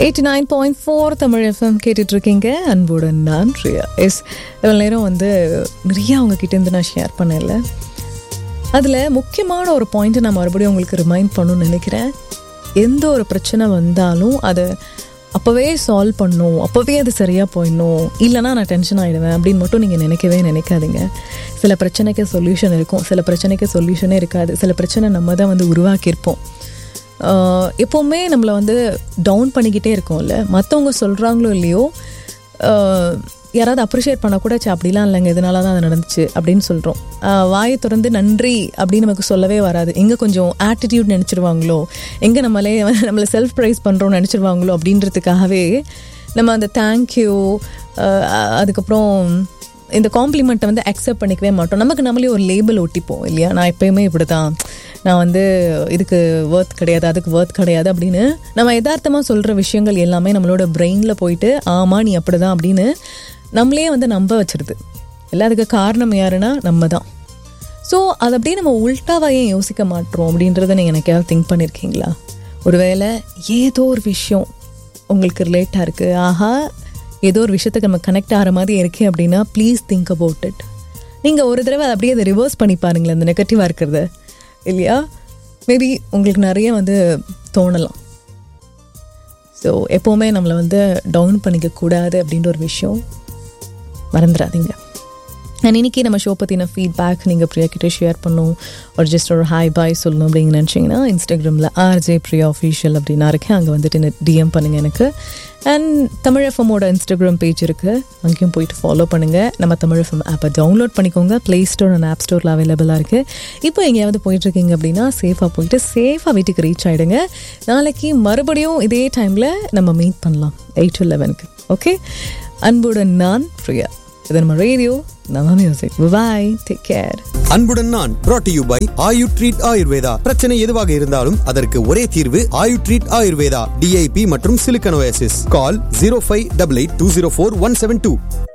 eighty nine point four Tamil FM கேட்டுட்டு இருக்கீங்க அன்புடன் நான் ரியா எஸ் இவ்வளோ நேரம் வந்து நிறைய அவங்க கிட்டேருந்து நான் ஷேர் பண்ணல அதில் முக்கியமான ஒரு பாயிண்ட்டை நான் மறுபடியும் உங்களுக்கு ரிமைண்ட் பண்ணணும்னு நினைக்கிறேன் எந்த ஒரு பிரச்சனை வந்தாலும் அதை அப்போவே சால்வ் பண்ணும் அப்போவே அது சரியாக போயிடணும் இல்லைனா நான் டென்ஷன் ஆகிடுவேன் அப்படின்னு மட்டும் நீங்கள் நினைக்கவே நினைக்காதீங்க சில பிரச்சனைக்கு சொல்யூஷன் இருக்கும் சில பிரச்சனைக்கு சொல்யூஷனே இருக்காது சில பிரச்சனை நம்ம தான் வந்து உருவாக்கியிருப்போம் ஆஹ் எப்போவுமே நம்மளை வந்து டவுன் பண்ணிக்கிட்டே இருக்கோம்ல மற்றவங்க சொல்கிறாங்களோ இல்லையோ ஆஹ் யாராவது அப்ரிஷியேட் பண்ண கூட "ச்சே, அப்படிலாம் இல்லைங்க இதனால தான் அது நடந்துச்சு அப்படின்னு சொல்கிறோம் வாயை திறந்து நன்றி அப்படின்னு நமக்கு சொல்லவே வராது எங்கே கொஞ்சம் ஆட்டிடியூட் நினச்சிருவாங்களோ எங்கே நம்மளே நம்மளை செல்ஃப் ப்ரைஸ் பண்ணுறோம்னு நினச்சிருவாங்களோ அப்படின்றதுக்காகவே நம்ம அந்த தேங்க்யூ அதுக்கப்புறம் இந்த காம்ப்ளிமெண்ட்டை வந்து அக்செப்ட் பண்ணிக்கவே மாட்டோம் நமக்கு நம்மளே ஒரு லேபிள் ஒட்டிப்போம் இல்லையா நான் எப்பயுமே இப்படி தான் நான் வந்து இதுக்கு ஒர்த் கிடையாது அதுக்கு ஒர்த் கிடையாது அப்படின்னு நம்ம யதார்த்தமாக சொல்கிற விஷயங்கள் எல்லாமே நம்மளோட பிரெயினில் போயிட்டு ஆமாம் நீ அப்படி தான் அப்படின்னு நம்மளே வந்து நம்ப வச்சிருது இல்லை அதுக்கு காரணம் யாருன்னா நம்ம தான் ஸோ அது அப்படியே நம்ம உல்ட்டாவாக ஏன் யோசிக்க மாட்டோம் அப்படின்றத நீங்கள் எனக்காவது திங்க் பண்ணியிருக்கீங்களா ஒருவேளை ஏதோ ஒரு விஷயம் உங்களுக்கு ரிலேட்டாக இருக்குது ஆஹா ஏதோ ஒரு விஷயத்துக்கு நம்ம கனெக்ட் ஆகிற மாதிரி இருக்கே அப்படின்னா ப்ளீஸ் திங்க் அபவுட் இட் நீங்கள் ஒரு தடவை அதை அப்படியே அதை ரிவர்ஸ் பண்ணி பாருங்களேன் அந்த நெகட்டிவாக இருக்கிறத இல்லையா மேபி உங்களுக்கு நிறைய வந்து தோணலாம் ஸோ எப்போவுமே நம்மளை வந்து டவுன் பண்ணிக்க கூடாது அப்படின்ற ஒரு விஷயம் மறந்துடாதீங்க அண்ட் இன்னைக்கு நம்ம ஷோ பற்றின ஃபீட்பேக் நீங்கள் பிரியா கிட்டே ஷேர் பண்ணணும் ஒரு ஜஸ்ட் ஒரு ஹாய் பாய் சொல்லணும் அப்படின்னு நினச்சிங்கன்னா இன்ஸ்டாகிராமில் ஆர்ஜே பிரியா அஃபீஷியல் அப்படின்னு இருக்கேன் அங்கே வந்துட்டு டிஎம் பண்ணுங்கள் எனக்கு அண்ட் தமிழ் எஃப்எம்மோட இன்ஸ்டாகிராம் பேஜ் இருக்குது அங்கேயும் போயிட்டு ஃபாலோ பண்ணுங்கள் நம்ம தமிழ் எஃப்எம் ஆப்பை டவுன்லோட் பண்ணிக்கோங்க ப்ளே ஸ்டோர் அண்ட் ஆப் ஸ்டோரில் அவைலபிளாக இருக்குது இப்போ எங்கேயாவது போயிட்டுருக்கீங்க அப்படின்னா சேஃபாக போயிட்டு சேஃபாக வீட்டுக்கு ரீச் ஆகிடுங்க நாளைக்கு மறுபடியும் இதே டைமில் நம்ம மீட் பண்ணலாம் எயிட் டு லெவனுக்கு ஓகே அன்புடன் நான் பிரியா இது நம்ம ரேடியோ நம்ம மியூசிக் பாய் டேக் கேர் அன்புடன் நான் brought to you by Ayu treat Ayurveda பிரச்சனை எதுவாக இருந்தாலும் அதற்கு ஒரே தீர்வு ஆயு ட்ரீட் ஆயுர்வேதா டிஐபி மற்றும் சிலிக்கனோசிஸ் call zero five double eight two zero four one seven two